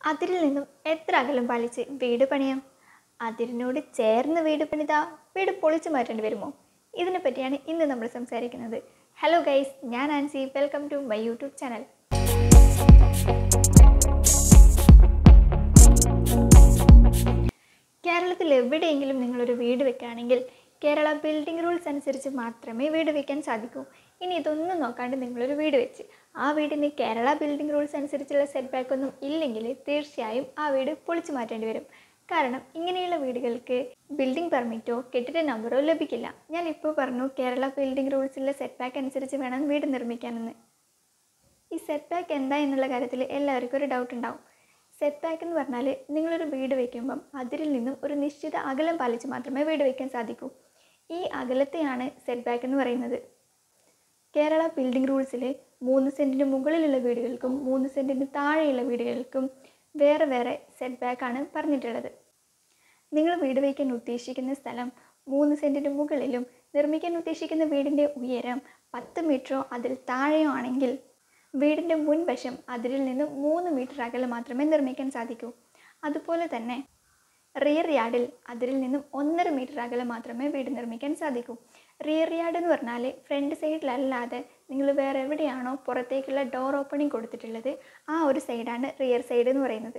അതിരിൽ നിന്നും എത്ര അകലം പാലിച്ച് വീട് പണിയാം അതിരിനോട് ചേർന്ന് വീട് പണിതാ വീട് പൊളിച്ചു മാറ്റേണ്ടി വരുമോ ഇതിനെ പറ്റിയാണ് ഇന്ന് നമ്മൾ സംസാരിക്കുന്നത് ഹലോ ഗൈസ് ഞാൻ Ancy welcome to my YouTube channel കേരളത്തിൽ എവിടെയെങ്കിലും നിങ്ങളൊരു വീട് വെക്കുകയാണെങ്കിൽ കേരള ബിൽഡിംഗ് റൂൾസ് അനുസരിച്ച് മാത്രമേ വീട് വെക്കാൻ സാധിക്കൂ ഇനി ഇതൊന്നും നോക്കാണ്ട് നിങ്ങളൊരു വീട് വെച്ച് ആ വീടിന് കേരള ബിൽഡിംഗ് റൂൾസ് അനുസരിച്ചുള്ള സെറ്റ് ബാക്ക് ഒന്നും ഇല്ലെങ്കിൽ തീർച്ചയായും ആ വീട് പൊളിച്ചു മാറ്റേണ്ടി വരും കാരണം ഇങ്ങനെയുള്ള വീടുകൾക്ക് ബിൽഡിംഗ് പെർമിറ്റോ കെട്ടിട നമ്പറോ ലഭിക്കില്ല ഞാൻ ഇപ്പോൾ പറഞ്ഞു കേരള ബിൽഡിംഗ് റൂൾസിലെ സെറ്റ് ബാക്ക് അനുസരിച്ച് വേണം വീട് നിർമ്മിക്കാനെന്ന് ഈ സെറ്റ് ബാക്ക് എന്താ എന്നുള്ള കാര്യത്തിൽ എല്ലാവർക്കും ഒരു ഡൗട്ട് ഉണ്ടാവും സെറ്റ് ബാക്ക് എന്ന് പറഞ്ഞാൽ നിങ്ങളൊരു വീട് വയ്ക്കുമ്പം അതിരിൽ നിന്നും ഒരു നിശ്ചിത അകലം പാലിച്ച് മാത്രമേ വീട് വയ്ക്കാൻ സാധിക്കൂ ഈ അകലത്തെയാണ് സെറ്റ് ബാക്ക് എന്ന് പറയുന്നത് കേരള ബിൽഡിംഗ് റൂൾസിൽ മൂന്ന് സെൻറ്റിന് മുകളിലുള്ള വീടുകൾക്കും മൂന്ന് സെൻറ്റിന് താഴെയുള്ള വീടുകൾക്കും വേറെ വേറെ സെറ്റ് ബാക്കാണ് പറഞ്ഞിട്ടുള്ളത് നിങ്ങൾ വീട് വയ്ക്കാൻ ഉദ്ദേശിക്കുന്ന സ്ഥലം മൂന്ന് സെൻറ്റിന് മുകളിലും നിർമ്മിക്കാൻ ഉദ്ദേശിക്കുന്ന വീടിൻ്റെ ഉയരം പത്ത് മീറ്ററോ അതിൽ താഴെയോ ആണെങ്കിൽ വീടിൻ്റെ മുൻവശം അതിരിൽ നിന്ന് മൂന്ന് മീറ്റർ അകലെ മാത്രമേ നിർമ്മിക്കാൻ സാധിക്കൂ അതുപോലെ തന്നെ റിയർ യാർഡിൽ അതിരിൽ നിന്നും ഒന്നര മീറ്റർ അകലെ മാത്രമേ വീട് നിർമ്മിക്കാൻ സാധിക്കൂ റിയർ യാർഡ് എന്ന് പറഞ്ഞാൽ ഫ്രണ്ട് സൈഡിലല്ലാതെ നിങ്ങൾ വേറെ എവിടെയാണോ പുറത്തേക്കുള്ള ഡോർ ഓപ്പണിംഗ് കൊടുത്തിട്ടുള്ളത് ആ ഒരു സൈഡാണ് റിയർ സൈഡ് എന്ന് പറയുന്നത്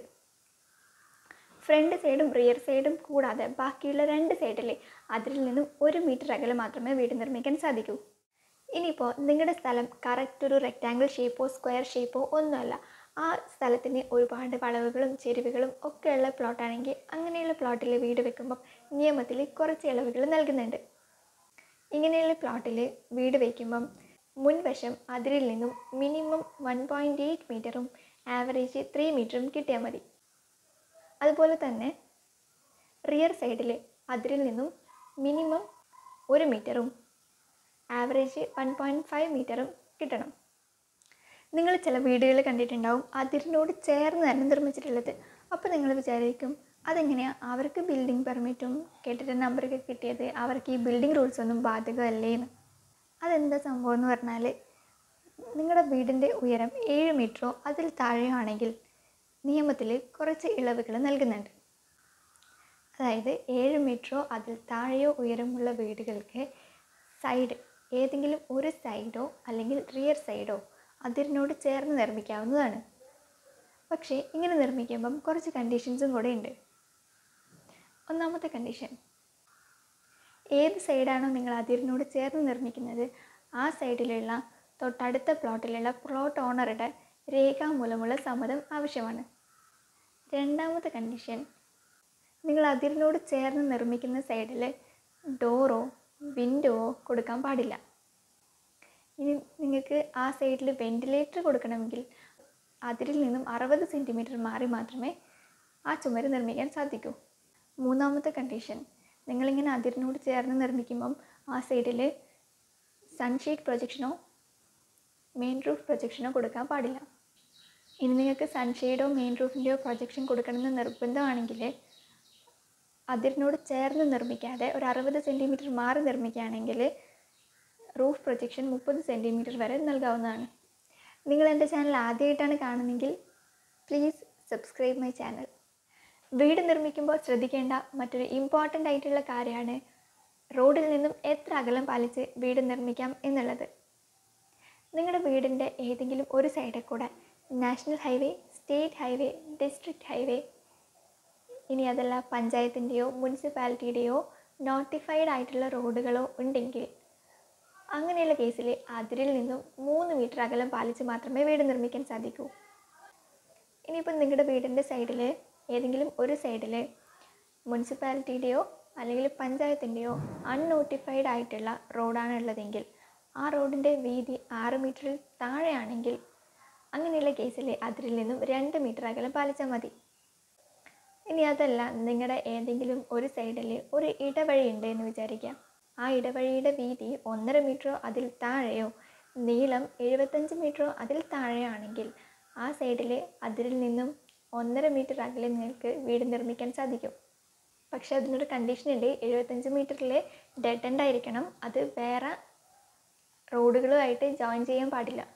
ഫ്രണ്ട് സൈഡും റിയർ സൈഡും കൂടാതെ ബാക്കിയുള്ള രണ്ട് സൈഡിലെ അതിരിൽ നിന്നും ഒരു മീറ്റർ അകലെ മാത്രമേ വീട് നിർമ്മിക്കാൻ സാധിക്കൂ ഇനിയിപ്പോൾ നിങ്ങളുടെ സ്ഥലം കറക്റ്റ് ഒരു റെക്റ്റാങ്കിൾ ഷേപ്പോ സ്ക്വയർ ഷേപ്പോ ഒന്നുമല്ല ആ സ്ഥലത്തിന് ഒരുപാട് വളവുകളും ചെരുവുകളും ഒക്കെയുള്ള പ്ലോട്ടാണെങ്കിൽ അങ്ങനെയുള്ള പ്ലോട്ടിൽ വീട് വെക്കുമ്പം നിയമത്തിൽ കുറച്ച് ഇളവുകൾ നൽകുന്നുണ്ട് ഇങ്ങനെയുള്ള പ്ലോട്ടിൽ വീട് വയ്ക്കുമ്പം മുൻവശം അതിരിൽ നിന്നും മിനിമം വൺ പോയിൻറ്റ് എയ്റ്റ് മീറ്ററും ആവറേജ് ത്രീ മീറ്ററും കിട്ടിയാൽ മതി അതുപോലെ തന്നെ റിയർ സൈഡിൽ അതിരിൽ നിന്നും മിനിമം ഒരു മീറ്ററും ആവറേജ് വൺ പോയിൻറ്റ് ഫൈവ് മീറ്ററും കിട്ടണം നിങ്ങൾ ചില വീടുകൾ കണ്ടിട്ടുണ്ടാവും അതിരിനോട് ചേർന്ന് തന്നെ നിർമ്മിച്ചിട്ടുള്ളത് അപ്പോൾ നിങ്ങൾ വിചാരിക്കും അതെങ്ങനെയാണ് അവർക്ക് ബിൽഡിംഗ് പെർമിറ്റും കെട്ടിട നമ്പറൊക്കെ കിട്ടിയത് അവർക്ക് ഈ ബിൽഡിംഗ് റൂൾസ് ഒന്നും ബാധകമല്ലേ എന്ന് അതെന്താ സംഭവം എന്ന് പറഞ്ഞാൽ നിങ്ങളുടെ വീടിൻ്റെ ഉയരം ഏഴ് മീറ്ററോ അതിൽ താഴെയോ ആണെങ്കിൽ നിയമത്തിൽ കുറച്ച് ഇളവുകൾ നൽകുന്നുണ്ട് അതായത് ഏഴ് മീറ്ററോ അതിൽ താഴെയോ ഉയരമുള്ള വീടുകൾക്ക് സൈഡ് ഏതെങ്കിലും ഒരു സൈഡോ അല്ലെങ്കിൽ റിയർ സൈഡോ അതിരിനോട് ചേർന്ന് നിർമ്മിക്കാവുന്നതാണ് പക്ഷേ ഇങ്ങനെ നിർമ്മിക്കുമ്പം കുറച്ച് കണ്ടീഷൻസും കൂടെ ഉണ്ട് ഒന്നാമത്തെ കണ്ടീഷൻ ഏത് സൈഡാണോ നിങ്ങൾ അതിരിനോട് ചേർന്ന് നിർമ്മിക്കുന്നത് ആ സൈഡിലുള്ള തൊട്ടടുത്ത പ്ലോട്ടിലുള്ള പ്ലോട്ട് ഓണറുടെ രേഖാമൂലമുള്ള സമ്മതം ആവശ്യമാണ് രണ്ടാമത്തെ കണ്ടീഷൻ നിങ്ങൾ അതിരിനോട് ചേർന്ന് നിർമ്മിക്കുന്ന സൈഡിൽ ഡോറോ വിൻഡോവോ കൊടുക്കാൻ പാടില്ല ഇനി നിങ്ങൾക്ക് ആ സൈഡിൽ വെൻറ്റിലേറ്റർ കൊടുക്കണമെങ്കിൽ അതിരിൽ നിന്നും അറുപത് സെൻറ്റിമീറ്റർ മാറി മാത്രമേ ആ ചുമര് നിർമ്മിക്കാൻ സാധിക്കൂ മൂന്നാമത്തെ കണ്ടീഷൻ നിങ്ങളിങ്ങനെ അതിരിനോട് ചേർന്ന് നിർമ്മിക്കുമ്പം ആ സൈഡിൽ സൺഷീറ്റ് പ്രൊജക്ഷനോ മെയിൻ റൂഫ് പ്രൊജക്ഷനോ കൊടുക്കാൻ പാടില്ല ഇനി നിങ്ങൾക്ക് സൺഷെയ്ഡോ മെയിൻ റൂഫിൻ്റെയോ പ്രൊജക്ഷൻ കൊടുക്കണമെന്ന് നിർബന്ധമാണെങ്കിൽ അതിരിനോട് ചേർന്ന് നിർമ്മിക്കാതെ ഒരു അറുപത് സെൻറ്റിമീറ്റർ മാറി നിർമ്മിക്കുകയാണെങ്കിൽ റൂഫ് പ്രൊജക്ഷൻ മുപ്പത് സെൻറ്റിമീറ്റർ വരെ നൽകാവുന്നതാണ് നിങ്ങൾ എൻ്റെ ചാനൽ ആദ്യമായിട്ടാണ് കാണുന്നതെങ്കിൽ പ്ലീസ് സബ്സ്ക്രൈബ് മൈ ചാനൽ വീട് നിർമ്മിക്കുമ്പോൾ ശ്രദ്ധിക്കേണ്ട മറ്റൊരു ഇമ്പോർട്ടൻ്റ് ആയിട്ടുള്ള കാര്യമാണ് റോഡിൽ നിന്നും എത്ര അകലം പാലിച്ച് വീട് നിർമ്മിക്കാം എന്നുള്ളത് നിങ്ങളുടെ വീടിൻ്റെ ഏതെങ്കിലും ഒരു സൈഡിൽ കൂടെ national highway state highway district highway ഇനി അതല്ല പഞ്ചായത്തിൻ്റെയോ മുനിസിപ്പാലിറ്റിയുടെയോ നോട്ടിഫൈഡ് ആയിട്ടുള്ള റോഡുകളോ ഉണ്ടെങ്കിൽ അങ്ങനെയുള്ള കേസിൽ അതിരിൽ നിന്നും മൂന്ന് മീറ്റർ അകലം പാലിച്ച് മാത്രമേ വീട് നിർമ്മിക്കാൻ സാധിക്കൂ ഇനിയിപ്പോൾ നിങ്ങളുടെ വീടിൻ്റെ സൈഡിൽ ഏതെങ്കിലും ഒരു സൈഡിൽ മുനിസിപ്പാലിറ്റിയുടെയോ അല്ലെങ്കിൽ പഞ്ചായത്തിൻ്റെയോ അൺനോട്ടിഫൈഡ് ആയിട്ടുള്ള റോഡാണ് ഉള്ളതെങ്കിൽ ആ റോഡിൻ്റെ വീതി ആറ് മീറ്ററിൽ താഴെയാണെങ്കിൽ അങ്ങനെയുള്ള കേസിൽ അതിരിൽ നിന്നും രണ്ട് മീറ്റർ അകലം പാലിച്ചാൽ മതി ഇനി അതല്ല നിങ്ങളുടെ ഏതെങ്കിലും ഒരു സൈഡിൽ ഒരു ഇടവഴി ഉണ്ട് എന്ന് വിചാരിക്കാം ആ ഇടവഴിയുടെ വീതി ഒന്നര മീറ്ററോ അതിൽ താഴെയോ നീളം എഴുപത്തഞ്ച് മീറ്ററോ അതിൽ താഴെയോ ആണെങ്കിൽ ആ സൈഡിൽ അതിരിൽ നിന്നും ഒന്നര മീറ്റർ അകലെ നിങ്ങൾക്ക് വീട് നിർമ്മിക്കാൻ സാധിക്കും പക്ഷേ അതിനൊരു കണ്ടീഷൻ ഉണ്ട് എഴുപത്തഞ്ച് മീറ്ററിൽ ഡെഡ് എൻഡ് ആയിരിക്കണം അത് വേറെ റോഡുകളുമായിട്ട് ജോയിൻ ചെയ്യാൻ പാടില്ല